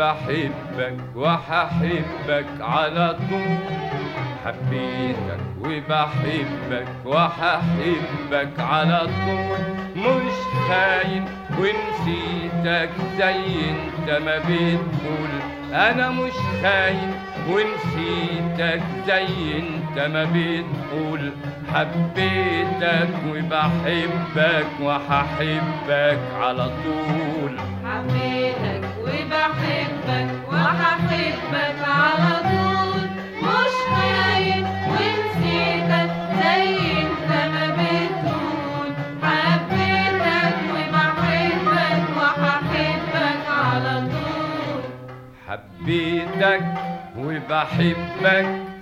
وبحبك وححبك على طول حبيتك وبحبك وححبك على طول مش خاين ونسيتك زي انت ما بتقول انا مش خاين ونسيتك زي انت ما بتقول حبيتك وبحبك وححبك على طول حبيتك وبحبك وهحبك على طول مش خاين ونسيتك زي انت ما بتقول حبيتك وبحبك وهحبك على طول حبيتك وبحبك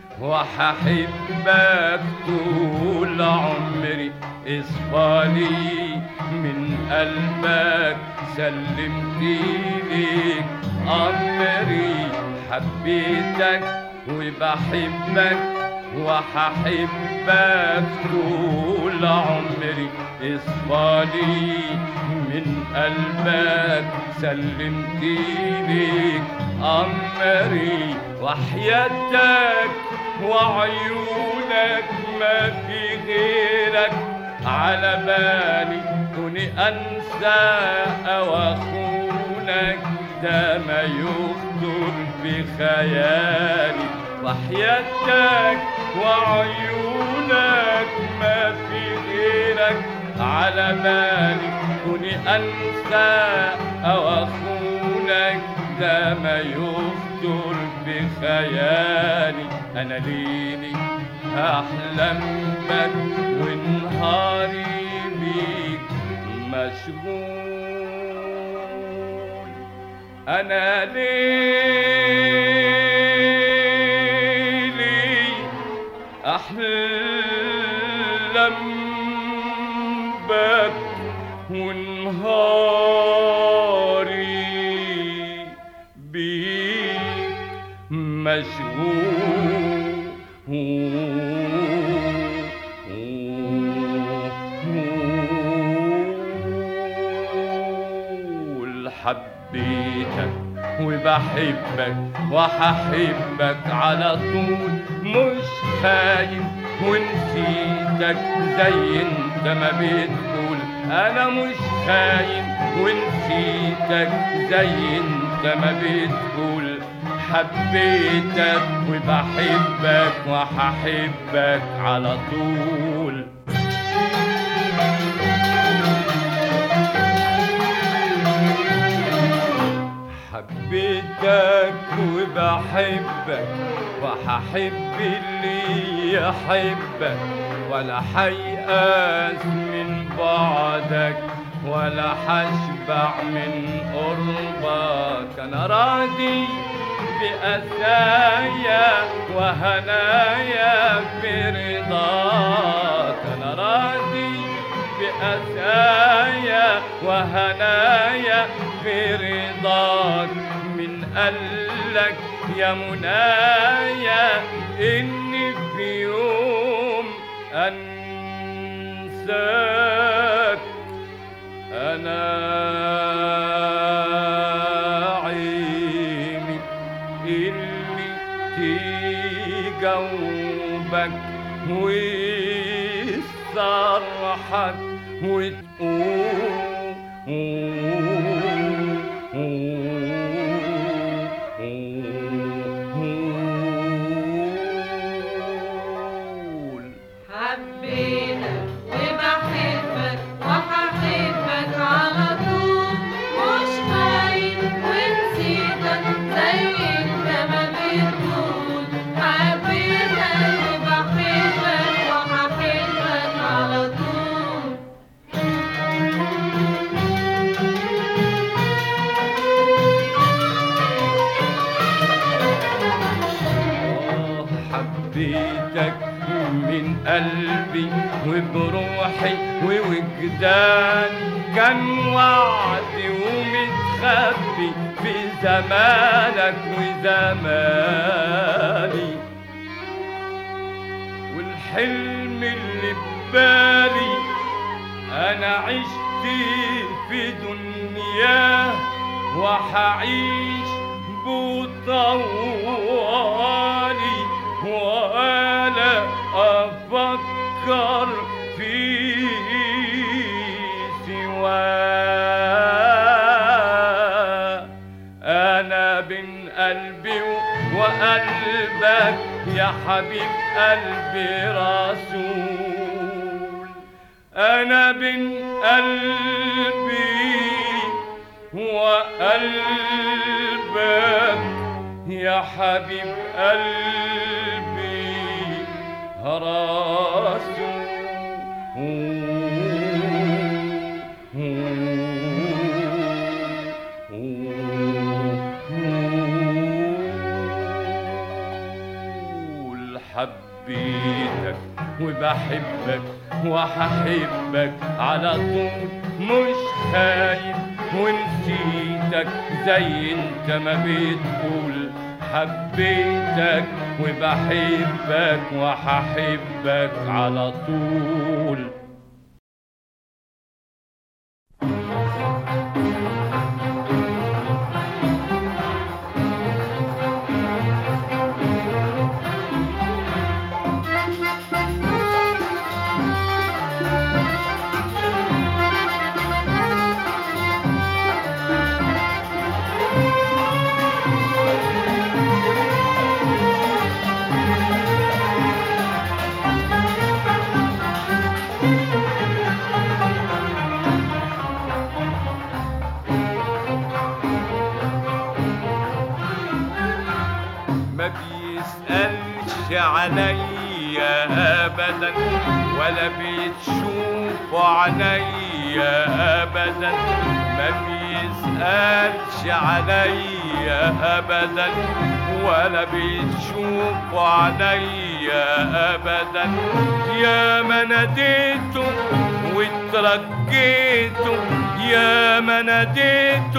وححبك طول عمري اصفالي من قلبك سلمت ليك أمري حبيتك وبحبك وححبك طول عمري اصفالي من قلبك سلمت ليك أمري وحياتك وعيونك ما في غيرك على بالي كوني أنسى أو أخونك ده ما يخطر بخيالي وحياتك وعيونك ما في غيرك على بالي كوني أنسى أو أخونك ده ما يخطر بخيالي أنا ليلي أحلم بك ونهاري بيك مشغول أنا ليلي أحلم بك ونهاري بيك مشغول حبيتك وبحبك وححبك على طول مش خاين ونسيتك زي انت ما بتقول انا مش خاين ونسيتك زي انت ما بتقول حبيتك وبحبك وححبك على طول حبيتك وبحبك وححب اللي يحبك ولا حيأس من بعدك ولا حشبع من قربك انا راضي بأسايا وهنايا برضاك انا راضي بأسايا وهنايا برضاك من قالك يا منايا إني في يوم أنساك أنا عيني اللي تجاوبك ويصرحك وتقول حبيتك وبحبك وهحبك على طول مش خاين ونسيتك زي انت ما بتقول حبيتك وبحبك وهحبك على طول آه حبيتك من قلبي وبروحي ووجداني كان وعدي ومتخبي في زمانك وزماني والحلم اللي ببالي انا عشت في دنياه وحعيش طوالي ولا أفكر في سواه أنا بين قلبي وقلبك يا حبيب قلبي رسول أنا بين قلبي وقلبك يا حبيب قلبي رسول حبيتك وبحبك وهحبك على طول مش خايف ونسيتك زي انت ما بتقول حبيتك وبحبك وهحبك على طول ما بيسألش عليا أبدا ولا بيتشوف عليا أبدا ما بيسألش عليا أبدا ولا بيتشوف عليا أبدا يا ما ناديته واترجيته يا ما ناديته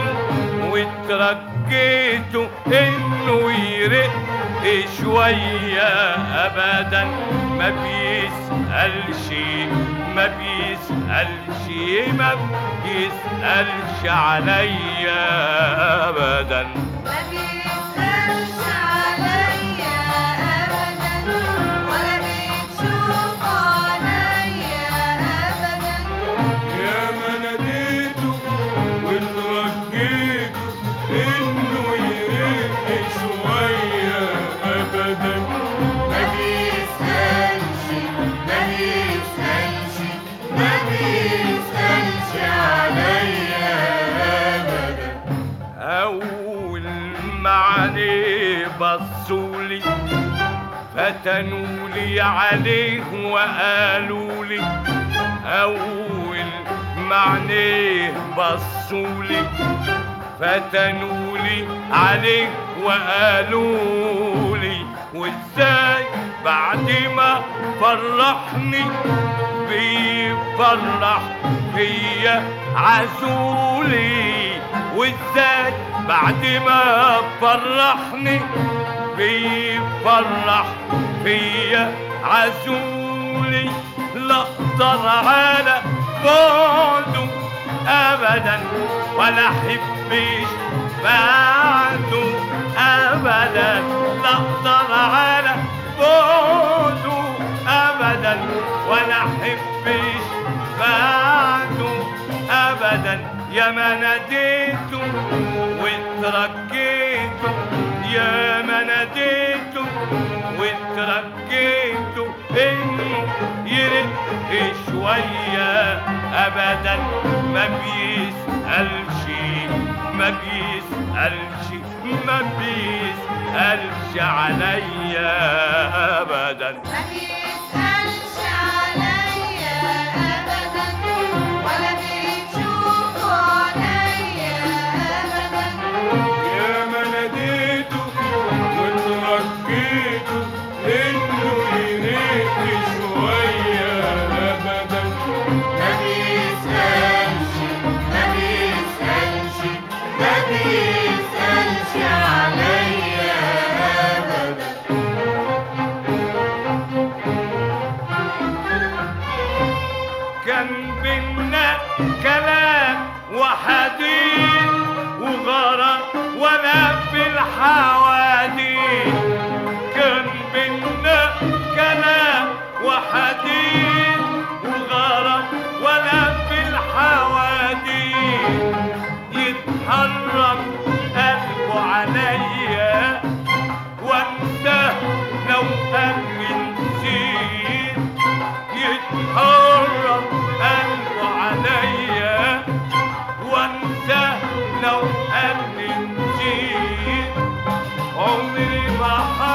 واترجيته انه يرق شوية ابدا ما بيسألش ما بيسألش ما بيسألش عليا ابدا ما بيسألش عليا أبدا ولا بيشوف عليا أبدا يا ما ناديته واترجيته انه يرق شوية ابدا ما بيسألش ما بيسألش ما بيسألش عليا أبدا أول ما عليه بصولي فتنولي عليه وقالولي أول ما عليه بصولي فتنولي عليه وقالولي وازاي بعد ما فرحني بيفرح فيا عزولي وازاي بعد ما فرحني بيفرح فيا عزولي لا اقدر على بعده ابدا ولا احبش بعده ابدا لا اقدر على بعده ابدا ولا احبش بعده ابدا يا ما ناديته واتركيته يا ما ناديته واتركيته انه يرق شويه ابدا ما بيسالش ما بيسالش ما بيسالش عليا ابدا ما بيسألش عليا أبدا ولا بيشوف عليا أبدا يا ما ناديته وتركيته انه يريق شويه ابدا ما بيسألش ما بيسألش ما بيسألش عليا أبدا كان بينا كلام وحديث وغرام ولا في الحواديت كان بينا كلام وحديث وغرام ولا في الحواديت يتحرك قلبه عليا وانسى لو قلبي نسيت يتحرك قلبه عليا وانسى لو قلبي نسيت عمري ما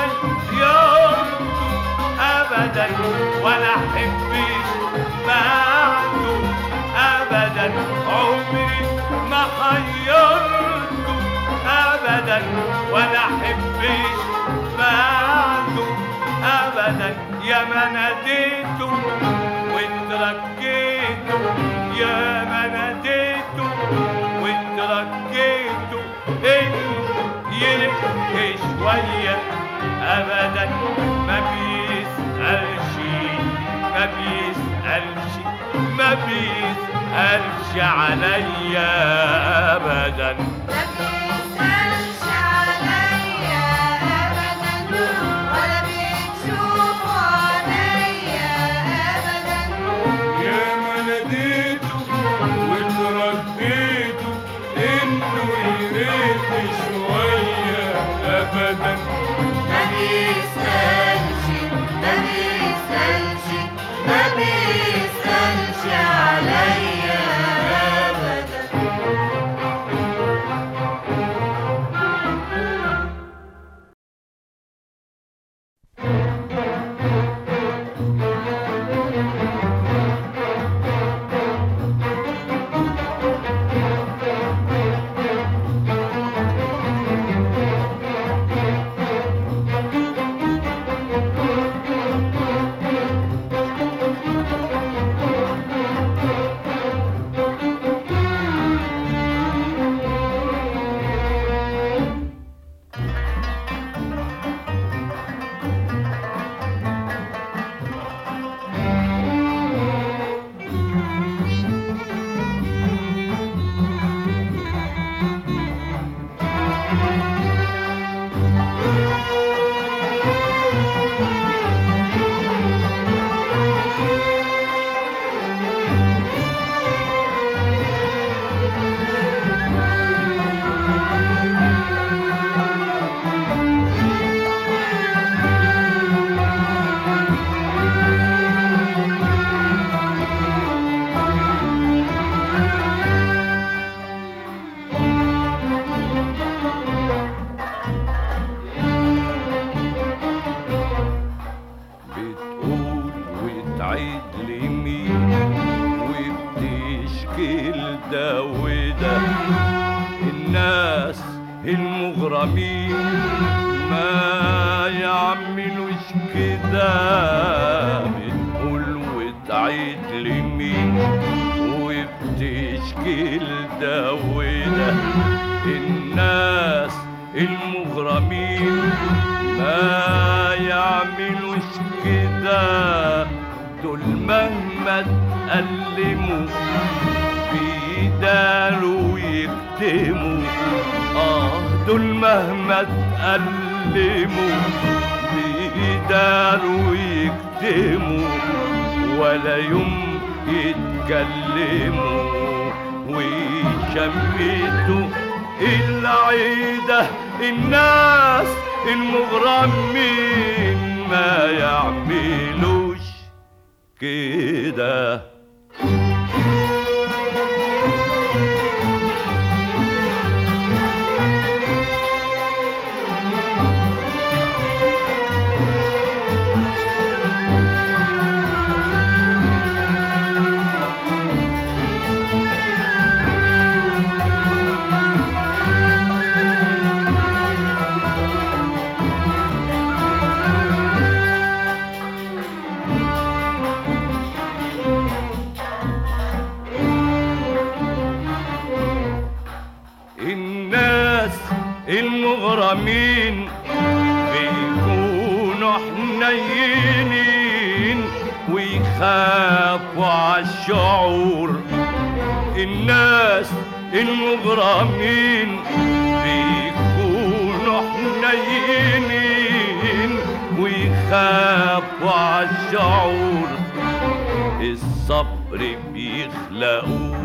حيرته ابدا ولا احبش بعده ابدا عمري ما حيرته ابدا ولا احبش بعده ابدا يا ما ناديته واتركيته يا ما ناديته واتركيته انه يلقي شويه ابدا ما بيسالش ما بيسالش ما بيسالش عليا ابدا ما بيسألش عليا أبدا ولا بتشوف عليا أبدا يا ما ناديته وترديته انه يريد شويه ابدا ما بيسألش ما بيسألش ما بيسألش عليا أبدا بتقول وتعيد لمين وبتشكي لده وده الناس المغرمين ما يعملوش كده بتقول وتعيد لمين وبتشكي لده وده الناس المغرمين ما يعملوش كده دول مهما تألموا بيداروا ويكتموا اه دول مهما تألموا بيداروا ويكتموا ولا يوم يتكلموا ويشمتوا العيدة الناس المغرمين ما يعملوش كده الناس المغرمين بيكونوا حنينين ويخافوا عالشعور الناس المغرمين بيكونوا حنينين ويخافوا عالشعور الصبر بيخلقوه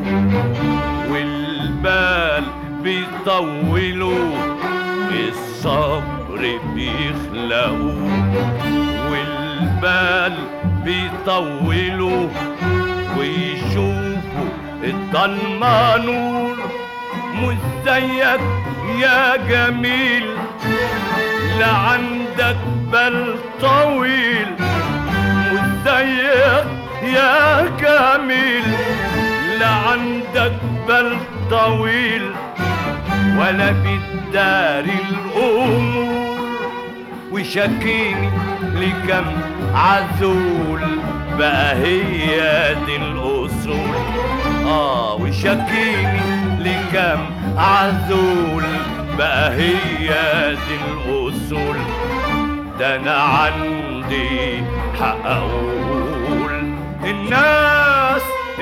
والبال بيطولوه الصبر بيخلقوه والبال بيطولوه ويشوفوا الضلمة نور مش زيك يا جميل لا عندك بال طويل مش زيك يا جميل لا عندك بال طويل ولا بتداري الأمور وشاكيني لكم عزول بقى هي دي الأصول آه وشاكيني لكم عزول بقى هي دي الأصول ده أنا عندي حق أقول الناس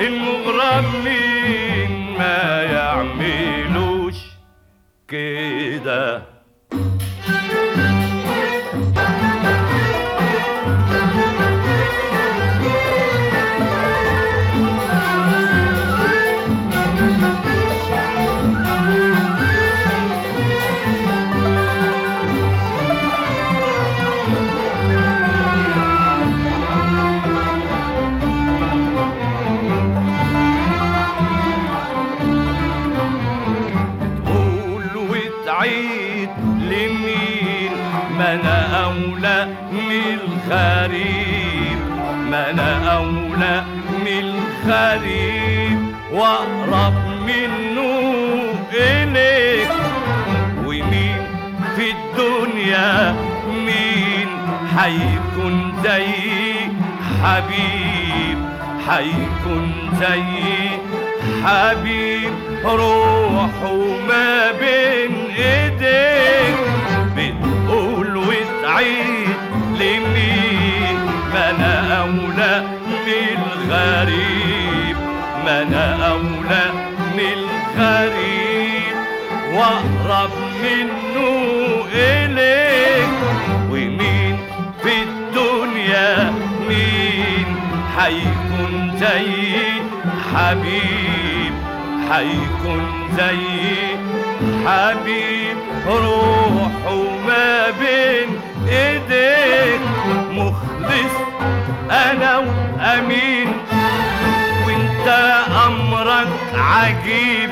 المغرمين ما يعملوش كده تقول وتعيد لمين ما انا اولى من الغريب ما انا اولى من الغريب واقرب منه اليك ومين في الدنيا مين حيكون زي حبيب حيكون زي حبيب روحه ما بين ايديك بتقول وتعيد لمين ما انا اولى من الغريب ما انا اولى من الغريب واقرب منه اليك ومين في الدنيا مين حيكون زي حبيب حيكون زي حبيب روحه ما بين ايديك مخلص انا وامين وانت امرك عجيب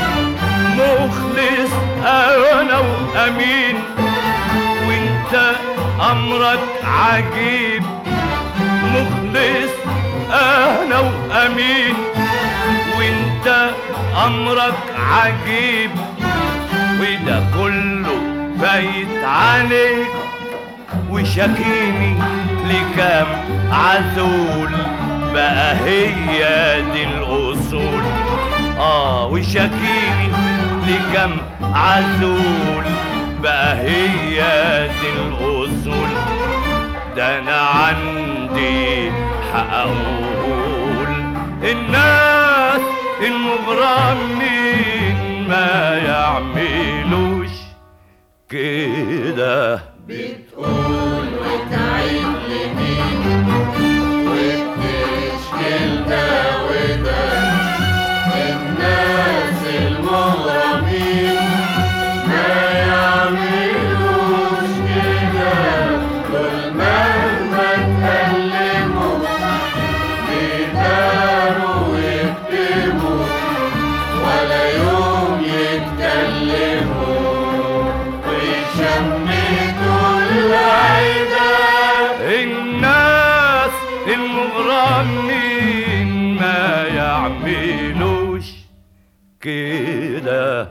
مخلص انا وامين وانت امرك عجيب مخلص انا وامين وانت امرك عجيب وده كله فايت عليك وشاكيني لكام عزول بقى هي دي الاصول اه وشاكيني لكام عزول بقى هي دي الاصول ده انا عندي حق اقول الناس المغرمين ما يعملوش كده بتقول وتعيد لمين وبتشكل ده وده الناس المغرمين ما يعملوش كده دول مهما اتكلموا بيداروا ويكتموا ولا يوم يتكلموا ويشمتوا العدا الناس المغرمين ما يعملوش كده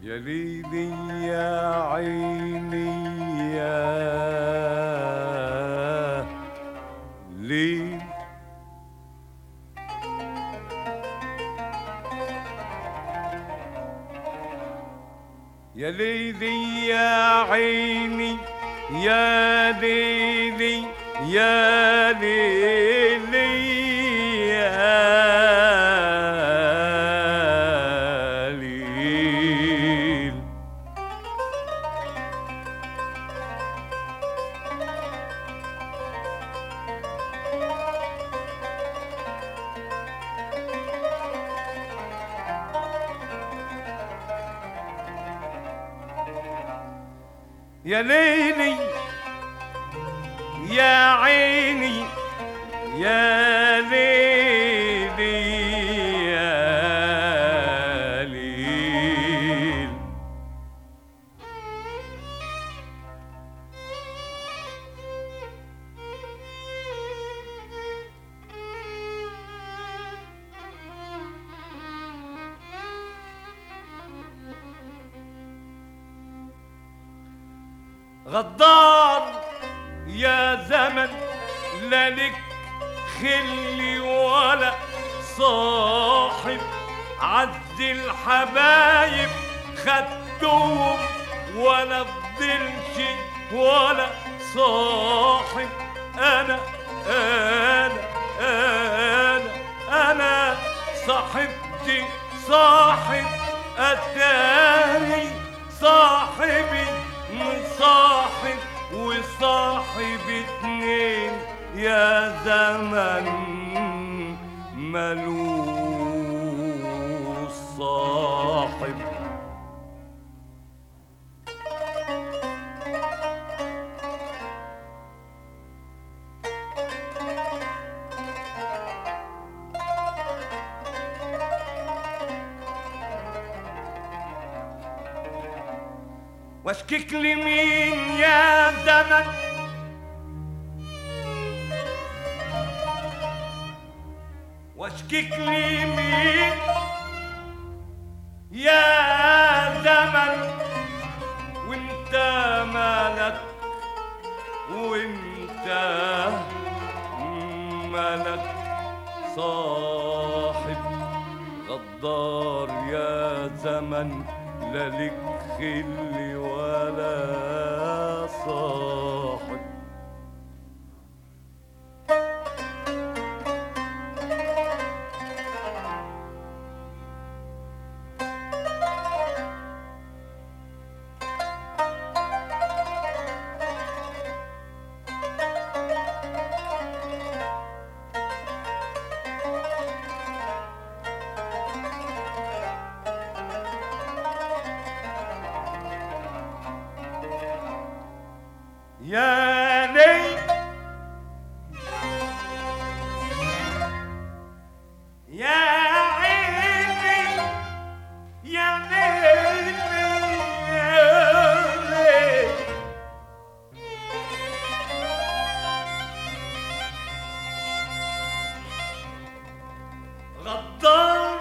يا ليلي يا عيني يا ليل يا ليلي يا عيني يا ليلي يا ليلي يا ليل يا ليلي يا عيني يا ليلي يا ليل غدار يا زمن لا لك خلي ولا صاحب عز الحبايب خدتهم ولا فضلش ولا صاحب انا انا انا انا صاحبتي صاحب اتاري صاحبي مصاحب وصاحب اتنين يا زمن ملوش صاحب واشكيك لمين يا زمن واشكيك لمين يا زمن وانت مالك وانت مالك صاحب غدار يا زمن لا لك خل ولا صاحب يا ليل يا عيني يا ليل يا ليل غدار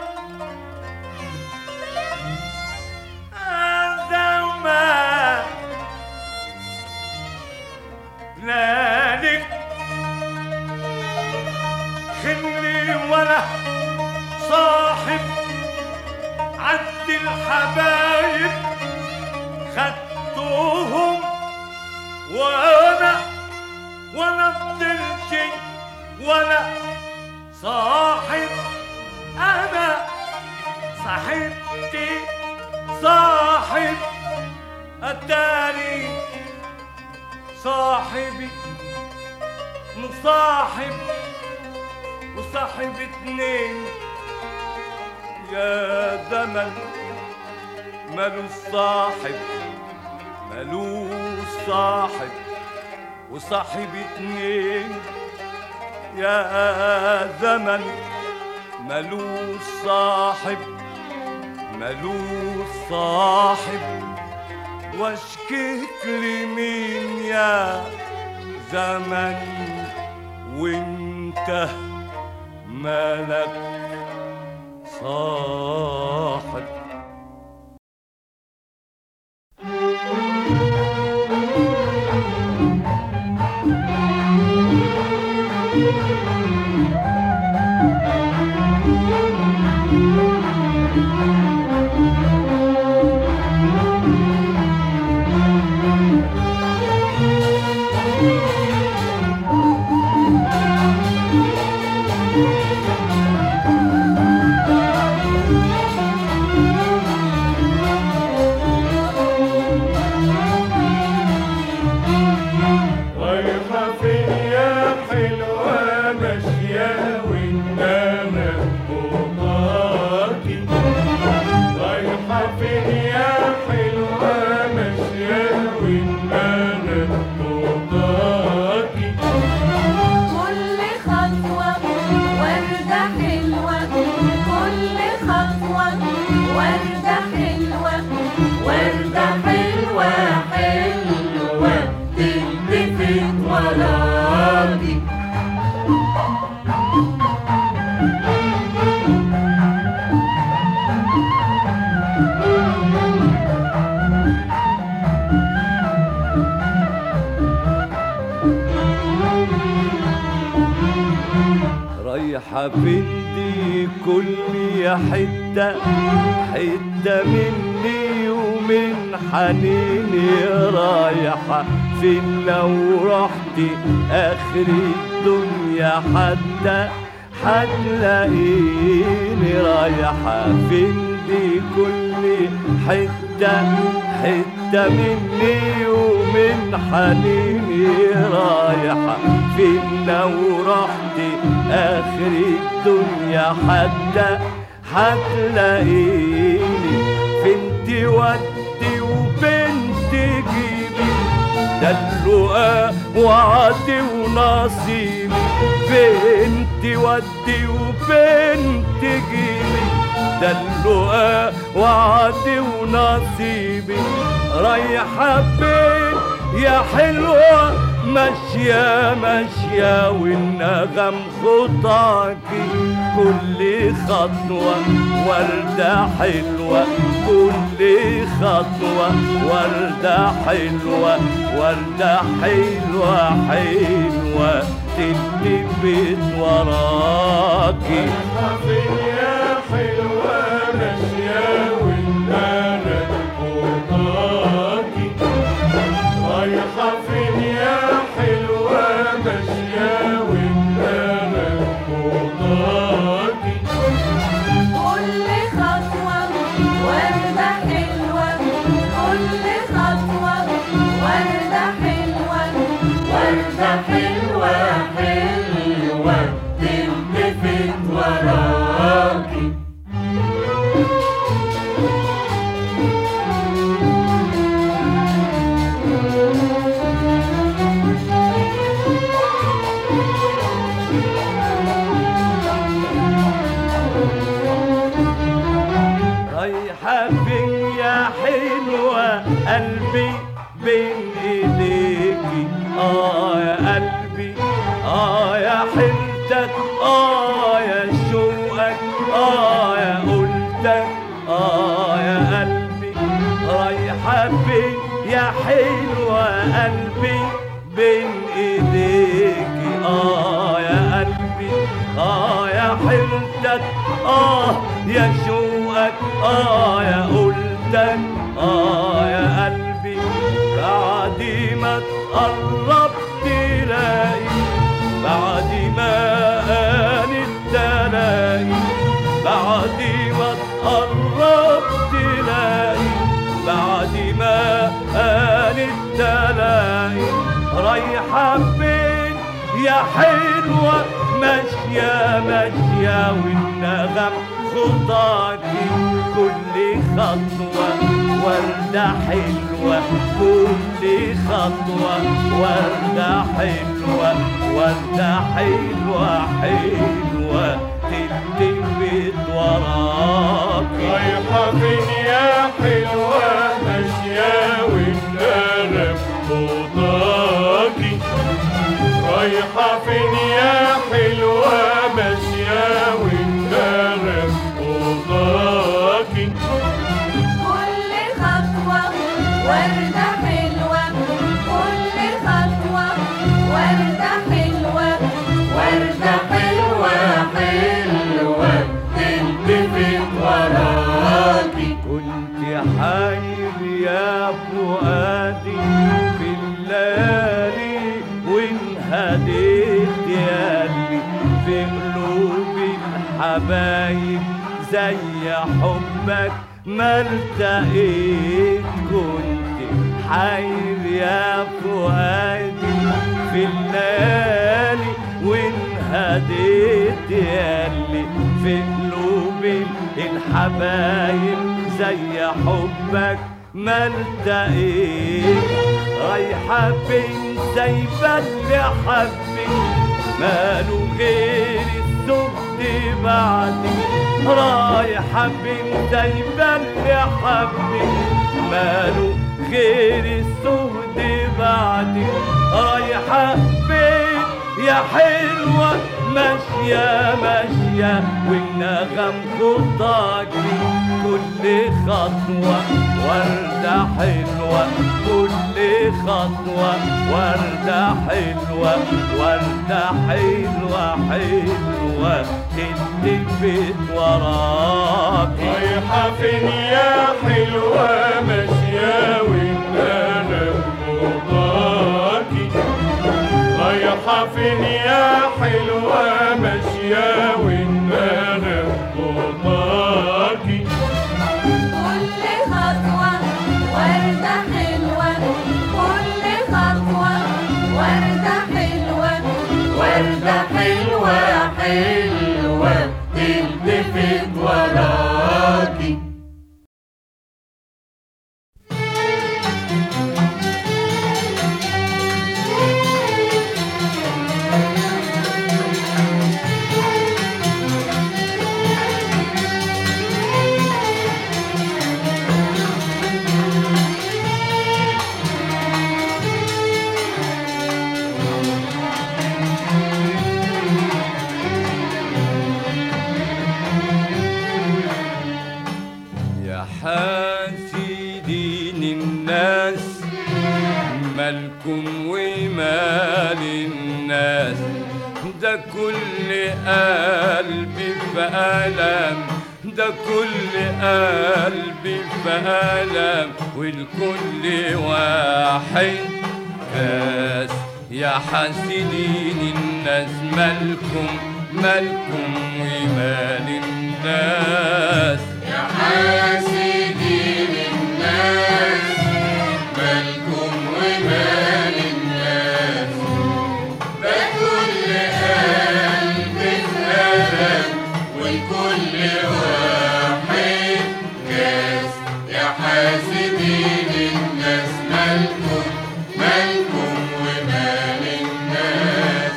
هذا ما لك خلي ولا صاحب عد الحبايب خدتهم وانا وانا فضل شي ولا صاحب انا صاحبتي صاحب التاريخ صاحبي مصاحب وصاحب اتنين يا زمن مالوش صاحب مالوش صاحب وصاحب اتنين يا زمن مالوش صاحب مالوش صاحب واشكيك لمين يا زمن وانت مالك صاحب رايحة فين يا حلوة ماشية وإنما بطاقي رايحة فين يا حلوة ماشية وإنما بطاقي كل خطوة وردة حلوة كل خطوة وردة حلوة وردة حلوة حلوة تلتفت وراكي رايحة فين دي كل حتة حتة مني ومن حنيني رايحة فين لو رحت آخر الدنيا حتى هتلاقيني رايحة فين دي كل حتة حتة مني ومن حنيني رايحة فين لو رحت آخر الدنيا حتى هتلاقيني فين تودي وفين تجيبي ده اللقاء وعدي ونصيبي فين تودي وفين تجيبي ده اللقاء وعدي ونصيبي رايحة فين يا حلوة ماشية ماشية والنغم خطاكي كل خطوة وردة حلوة كل خطوة وردة حلوة وردة حلوة حلوة تلتفت وراكي رايحة فين يا حلوة ماشية وإنما بطاقي رايحة فين يا حلوة ماشية وإنما بطاقي كل خطوة وردة حلوة كل خطوة وردة حلوة وردة حلوة حلوة تلتفت وراكي رايحة فين يا حلوة قلبي بين ايديكي اه يا قلبي اه يا حيلتك اه يا شوقك اه يا قلتك اه يا قلبي رايحة فين يا حلوة قلبي بين ايديكي اه يا قلبي اه يا حيلتك اه يا شوقك اه يا قلتك اه يا قلبي بعد ما تقرب تلاقي بعد ما قالت تلاقي بعد ما تقرب تلاقي بعد ما قالت تلاقي رايحة فين يا حلوة ماشية ماشية والنغم خطاكي كل خطوة وردة حلوة كل خطوة وردة حلوة وردة حلوة حلوة تلتفت وراكي رايحة فين يا حلوة ماشية والنغم بطاقي رايحة فين يا حلوة ماشية والنغم بطاقي كل خطوة وردة حلوة كل خطوة وردة حلوة وردة حبايب زي حبك ما التقيت كنت حير يا فؤادي في الليالي وانهديت ياللي في قلوب الحبايب زي حبك ما التقيت رايحة فين سايبة اللي حبي ماله غير السبت بعدي رايحة فين سايبة اللي حبي ماله غير السهد بعدي رايحة فين يا حلوة ماشية ماشية والنغم خطاكي كل خطوة وردة حلوة كل خطوة وردة حلوة وردة حلوة حلوة تلتفت وراكي رايحة فين يا حلوة ماشية والنغم خطاكي رايحة فين يا حلوة ماشية والنغم خطاكي كل خطوة وردة حلوة كل خطوة وردة حلوة وردة حلوة حلوة تلتفت وراكي يا حاسدين الناس مالكم ومال الناس ده كل قلبي في ألم ده كل قلبي في ألم والكل واحد كاس يا حاسدين الناس مالكم مالكم ومال الناس حاسدين الناس مالكم ومال الناس ده كل قلب في ألم والكل واحد كاس يا حاسدين الناس مالكم مالكم ومال الناس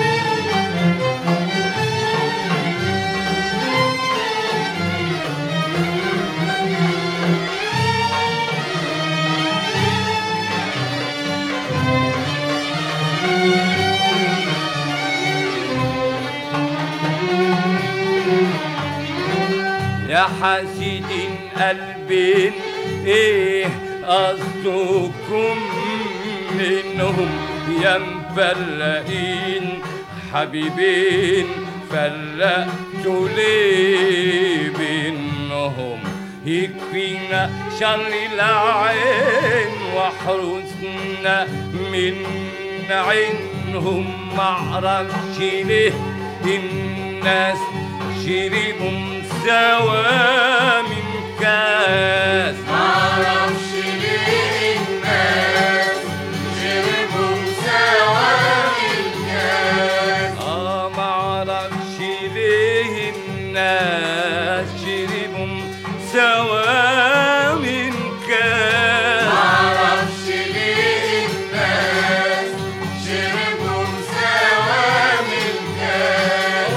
يا حاسدين قلبين ايه قصدكم منهم يا مفرقين حبيبين فرقتوا ليه بينهم يكفينا شر العين واحرسنا من عينهم معرفش ليه الناس شربوا سوا من كاس معرفش ليه الناس شربوا سوا الكاس اه معرفش ليه الناس شربوا سوا من كاس معرفش ليه الناس شربوا سوا الكاس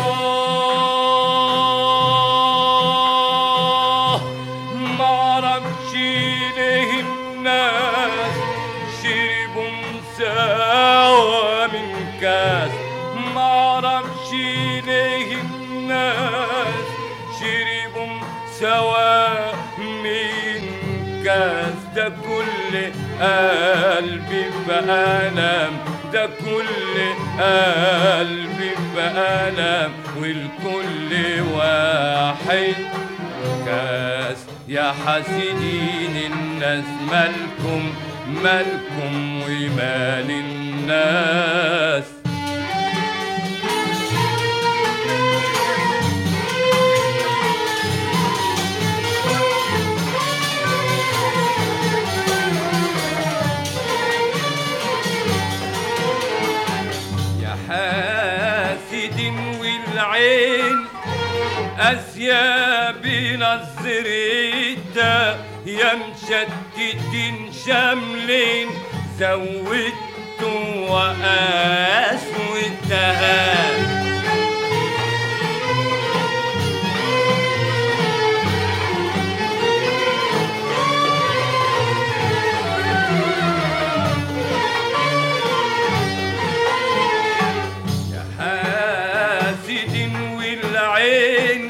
آه، معرفش ليه الناس شربوا سوا من كاس معرفش ليه الناس شربوا سوا من كاس ده كل قلبي بألم ده كل قلبي بألم والكل واحد كاس يا حاسدين الناس مالكم مالكم ومال الناس والعين أسياب نظريتا يا مشتتين شاملين زودتوا وقاسوتها حاسد والعين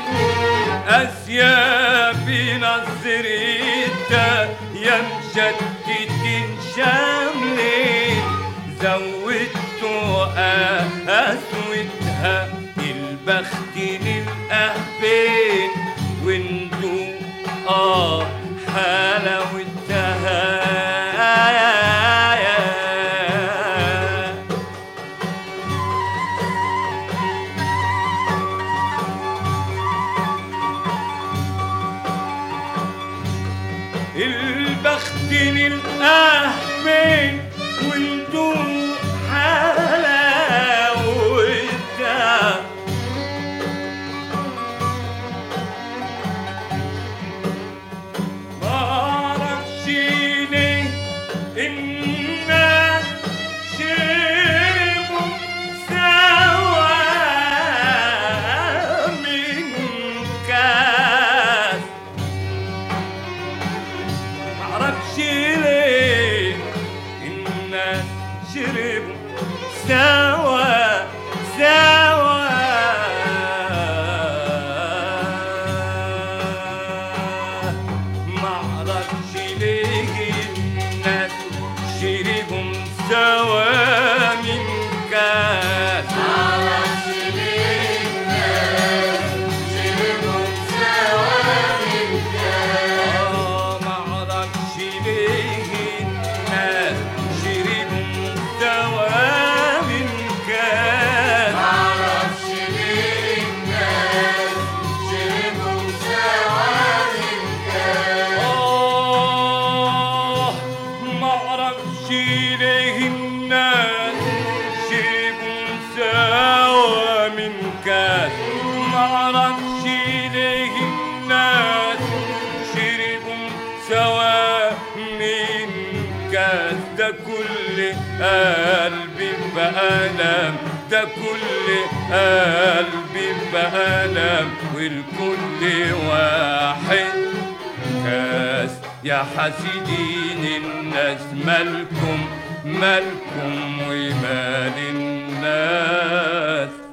أسياب نظريتا يا مشتتين شاملين زودتوا أسودها البخت للأهبين وانتو آه حلاوتها البخت للأهبين والدوم حلاوتها معرفش ليه الناس شربوا سوا من كاس معرفش ليه الناس شربوا سوا سوا معرفش ليه الناس شربوا سوا من كاس معرفش ليه الناس شربوا سوا من كاس آه معرفش ليه الناس شربوا سوا من كاس معرفش ليه الناس شربوا سوا من كاس آه معرفش ليه الناس شربوا سوا من كاس معرفش ليه الناس شربوا سوا من كاس ده كل قلبي بألم ده كل قلبي بألم والكل واحد كاس يا حاسدين الناس مالكم مالكم ومال الناس